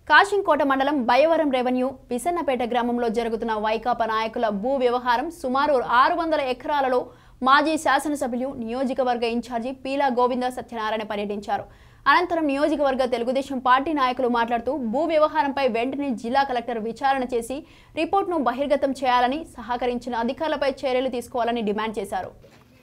కాశింకోట మండలం బయవరం రెవెన్యూ పిసన్నపేట గ్రామంలో జరుగుతున్న వైకాపా నాయకుల భూ వ్యవహారం సుమారు ఆరు వందల ఎకరాలలో మాజీ శాసనసభ్యులు నియోజకవర్గ ఇన్ఛార్జి పీలా గోవింద సత్యనారాయణ పర్యటించారు అనంతరం నియోజకవర్గ తెలుగుదేశం పార్టీ నాయకులు మాట్లాడుతూ భూ వ్యవహారంపై వెంటనే జిల్లా కలెక్టర్ విచారణ చేసి రిపోర్ట్ను బహిర్గతం చేయాలని సహకరించిన అధికారులపై చర్యలు తీసుకోవాలని డిమాండ్ చేశారు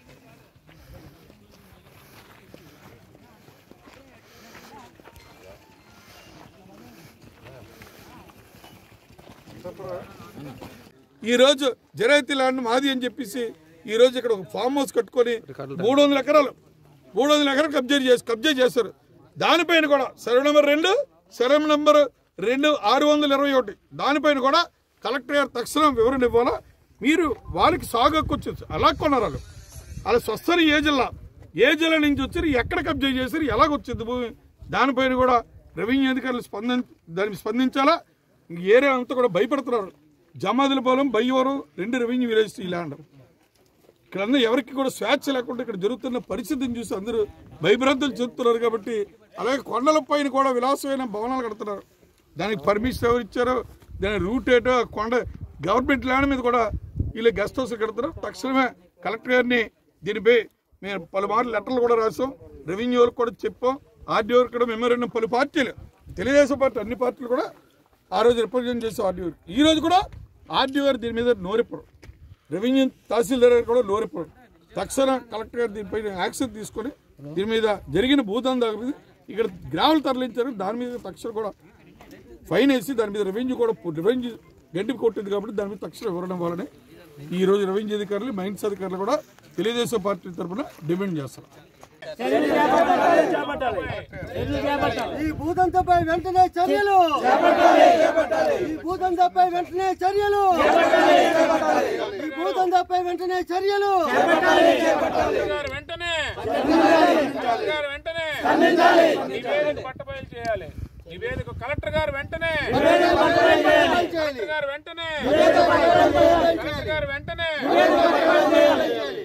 ఈరోజు జరైతీ ల్యాండ్ మాది అని చెప్పేసి ఈరోజు ఇక్కడ ఒక ఫామ్ హౌస్ కట్టుకొని మూడు వందల ఎకరాలు మూడు వందల ఎకరాలు కబ్జా చేసి కబ్జా చేస్తారు దానిపైన కూడా సర్వే నెంబర్ రెండు సర్వే నెంబర్ రెండు ఆరు వందల ఇరవై ఒకటి దానిపైన కూడా కలెక్టర్ గారు తక్షణం వివరణ ఇవ్వాలా మీరు వారికి సాగు హక్కు వచ్చింది అలా కొన్నారు వాళ్ళు వాళ్ళ స్వస్థని ఏ జిల్లా ఏ జిల్లా నుంచి వచ్చారు ఎక్కడ కబ్జా చేశారు ఎలాగ వచ్చింది భూమి దానిపైన కూడా రెవెన్యూ అధికారులు స్పందన దానికి స్పందించాలా ఇంక ఏరియా అంతా కూడా భయపడుతున్నారు జమాదులపాలెం బయ్యవరం రెండు రెవెన్యూ విలేజ్ ఈ ల్యాండ్ ఇక్కడ అందరూ ఎవరికి కూడా స్వేచ్ఛ లేకుండా ఇక్కడ జరుగుతున్న పరిస్థితిని చూసి అందరూ భయభ్రాంతులు చెందుతున్నారు కాబట్టి అలాగే కొండల పైన కూడా విలాసమైన భవనాలు కడుతున్నారు దానికి పర్మిషన్ ఎవరు ఇచ్చారో దాని రూట్ ఏటో ఆ కొండ గవర్నమెంట్ ల్యాండ్ మీద కూడా వీళ్ళు గెస్ట్ హౌస్ కడుతున్నారు తక్షణమే కలెక్టర్ గారిని దీనిపై మేము పలుమార్లు లెటర్లు కూడా రాసాం రెవెన్యూ వాళ్ళకి కూడా చెప్పాం ఆర్డీఓ కూడా మెమోరెండం పలు పార్టీలు తెలుగుదేశం పార్టీ అన్ని పార్టీలు కూడా ఆ రోజు రిప్రజెంట్ చేసాం ఆర్డీఓ ఈ రోజు కూడా ఆర్డీఓ గారు దీని మీద నోరెప్పరు రెవెన్యూ తహసీల్దార్ గారు కూడా నోరెప్పరు తక్షణ కలెక్టర్ గారు దీనిపైన యాక్షన్ తీసుకొని దీని మీద జరిగిన భూదందా మీద ఇక్కడ గ్రామాలు తరలించారు దాని మీద తక్షణ కూడా ఫైన్ వేసి దాని మీద రెవెన్యూ కూడా రెవెన్యూ గంటి కొట్టింది కాబట్టి దాని మీద తక్షణ వివరణ ఇవ్వాలని ఈ రోజు రెవెన్యూ అధికారులు మైన్స్ అధికారులు కూడా తెలుగుదేశం పార్టీ తరఫున డిమాండ్ చేస్తారు ఈ భూదంతపై వెంటనే చర్యలు ఈ భూదంతపై వెంటనే చర్యలు ఈ భూదంతపై వెంటనే చర్యలు గారు వెంటనే గారు వెంటనే నివేదిక పట్టబయలు చేయాలి నివేదిక కలెక్టర్ గారు వెంటనే కలెక్టర్ గారు వెంటనే కలెక్టర్ గారు వెంటనే